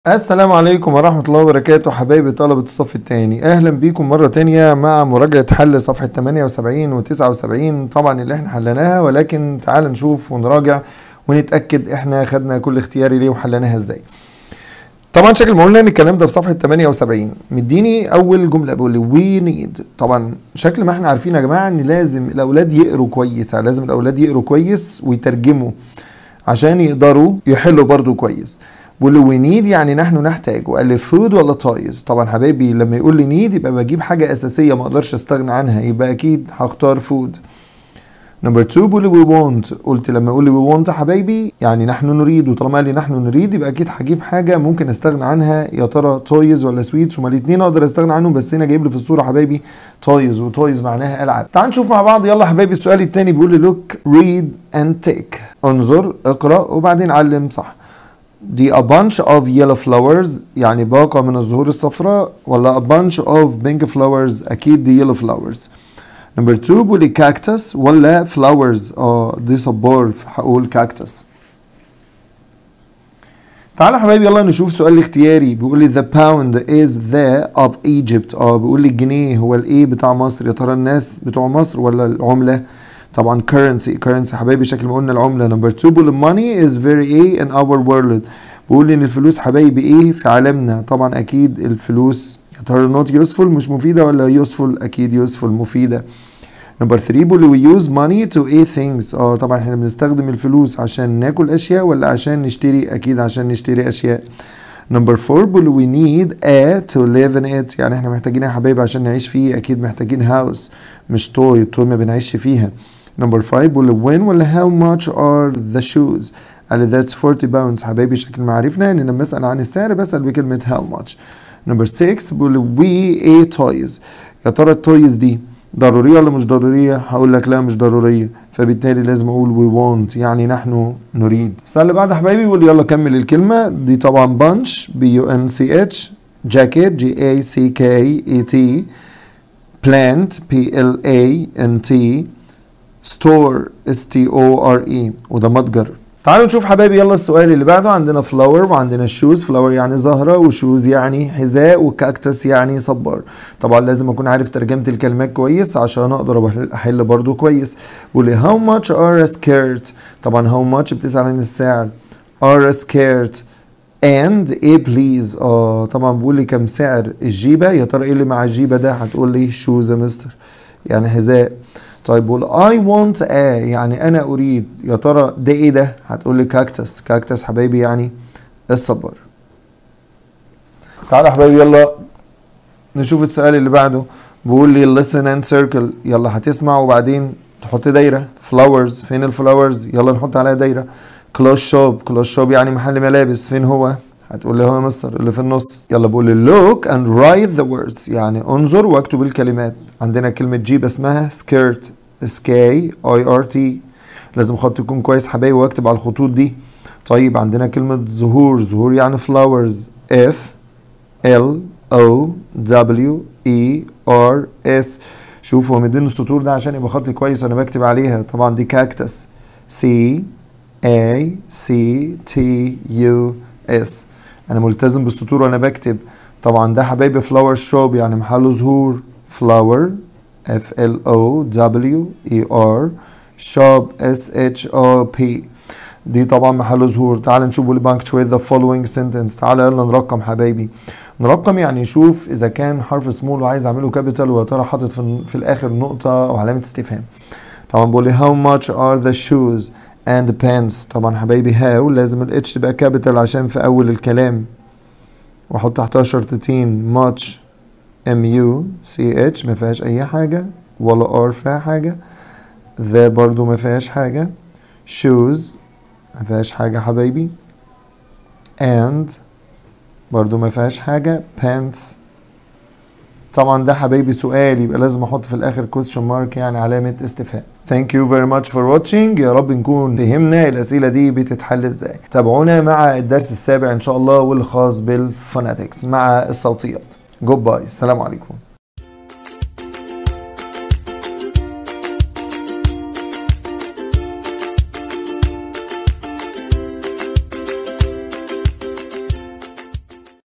السلام عليكم ورحمة الله وبركاته حبايبي طلبة الصف الثاني أهلا بيكم مرة تانية مع مراجعة حل صفحة 78 و 79 طبعا اللي احنا حلناها ولكن تعال نشوف ونراجع ونتأكد احنا خدنا كل اختياري ليه وحلناها ازاي طبعا شكل ما قلنا ان الكلام ده في صفحة 78 مديني أول جملة بيقول لي وي نيد طبعا شكل ما احنا عارفين يا جماعة ان لازم الأولاد يقروا كويس يعني لازم الأولاد يقروا كويس ويترجموا عشان يقدروا يحلوا برضو كويس بيقول لي وي نيد يعني نحن نحتاج وقال لي فود ولا تايز طبعا حبايبي لما يقول لي نيد يبقى بجيب حاجه اساسيه ما اقدرش استغنى عنها يبقى اكيد هختار فود نمبر 2 بيقول لي وي وونت قلت لما يقول لي وي وونت حبايبي يعني نحن نريد وطالما قال لي نحن نريد يبقى اكيد هجيب حاجه ممكن استغنى عنها يا ترى تويز ولا سويتس هما الاثنين اقدر استغنى عنهم بس هنا جايب لي في الصوره حبايبي تويز وتويز معناها العاب تعال نشوف مع بعض يلا حبايبي السؤال الثاني بيقول لي لوك ريد اند تيك انظر اقرا وبعدين علم صح دي a bunch of yellow flowers يعني باقة من الزهور الصفراء ولا a bunch of pink flowers أكيد دي yellow flowers نمبر 2 بيقول لي cactus ولا flowers اه دي صبار هقول cactus تعالى يا حبايبي يلا نشوف سؤال الاختياري بيقول لي the pound is the of Egypt اه بيقول لي الجنيه هو الايه بتاع مصر يا ترى الناس بتوع مصر ولا العملة طبعا currency currency حبايبي شكل ما قلنا العمله نمبر 2 بيقول money is very ايه in our world بيقول ان الفلوس حبايبي ايه في عالمنا طبعا اكيد الفلوس يا ترى not useful مش مفيده ولا useful اكيد useful مفيده نمبر 3 بيقول we use money to ايه things اه طبعا احنا بنستخدم الفلوس عشان ناكل اشياء ولا عشان نشتري اكيد عشان نشتري اشياء نمبر 4 بيقول we need a to live in it يعني احنا محتاجين يا حبايبي عشان نعيش فيه اكيد محتاجين هاوس مش توي التوي ما بنعيش فيها نمبر 5 بيقول when ولا how much are the shoes قال لي that's 40 pounds حبايبي شكل ما عرفنا ان لما اسال عن السعر بسال بكلمه how much نمبر 6 بيقول we a toys يا ترى التويز دي ضروريه ولا مش ضروريه هقول لك لا مش ضروريه فبالتالي لازم اقول we want يعني نحن نريد السؤال اللي بعده حبايبي بيقول يلا كمل الكلمه دي طبعا bunch b u n c h jacket g a c k e t plant p l a n t ستور اس تي او ار اي وده متجر تعالوا نشوف حبايبي يلا السؤال اللي بعده عندنا فلاور وعندنا شوز فلاور يعني زهرة وشوز يعني حذاء وكاكتس يعني صبار طبعا لازم اكون عارف ترجمة الكلمات كويس عشان اقدر احل برضو كويس بيقول لي how much are a skirt طبعا how much بتسأل عن السعر are a skirt and ايه بليز اه طبعا بيقول لي كم سعر الجيبة يا ترى ايه اللي مع الجيبة ده هتقول لي شوز يا مستر يعني حذاء طيب بقول I want a يعني أنا أريد يا ترى ده إيه ده؟ هتقول لي كاكتس كاكتس حبايبي يعني الصبار تعالى يا حبايبي يلا نشوف السؤال اللي بعده بيقول لي listen and circle يلا هتسمع وبعدين تحط دايرة flowers فين الفلاورز يلا نحط عليها دايرة clothes shop clothes shop يعني محل ملابس فين هو؟ هتقول لي هو مستر اللي في النص يلا بقول لي look and write the words يعني انظر واكتب الكلمات عندنا كلمة جيب اسمها skirt s k i r t لازم خط يكون كويس حبايبي واكتب على الخطوط دي طيب عندنا كلمة زهور زهور يعني flowers f l o w e r s شوفوا مدين السطور ده عشان يبقى خطي كويس وانا بكتب عليها طبعا دي كاكتس c a c t u s انا ملتزم بالسطور وانا بكتب طبعا ده حبايبي فلاور شوب يعني محل زهور فلاور F L O W E R shop S H O P دي طبعا محل زهور تعال نشوف بيقول punctuate the following sentence تعال يلا نرقم حبايبي نرقم يعني نشوف اذا كان حرف سمول وعايز اعمله كابيتال ويا ترى حاطط في, في الاخر نقطه او علامه استفهام طبعا بقول لي how much are the shoes and pants طبعا حبايبي هاو لازم الاتش تبقى كابيتال عشان في اول الكلام واحط تحتها شرطتين much ام يو سي اتش ما فيهاش اي حاجه ولا ار فيها حاجه ذا برضو ما فيهاش حاجه shoes ما فيهاش حاجه حبايبي and برضو ما فيهاش حاجه pants طبعا ده حبايبي سؤال يبقى لازم احط في الاخر question mark يعني علامه استفهام Thank you very much for watching يا رب نكون فهمنا الاسئله دي بتتحل ازاي تابعونا مع الدرس السابع ان شاء الله واللي خاص بالفوناتكس مع الصوتيات جود باي السلام عليكم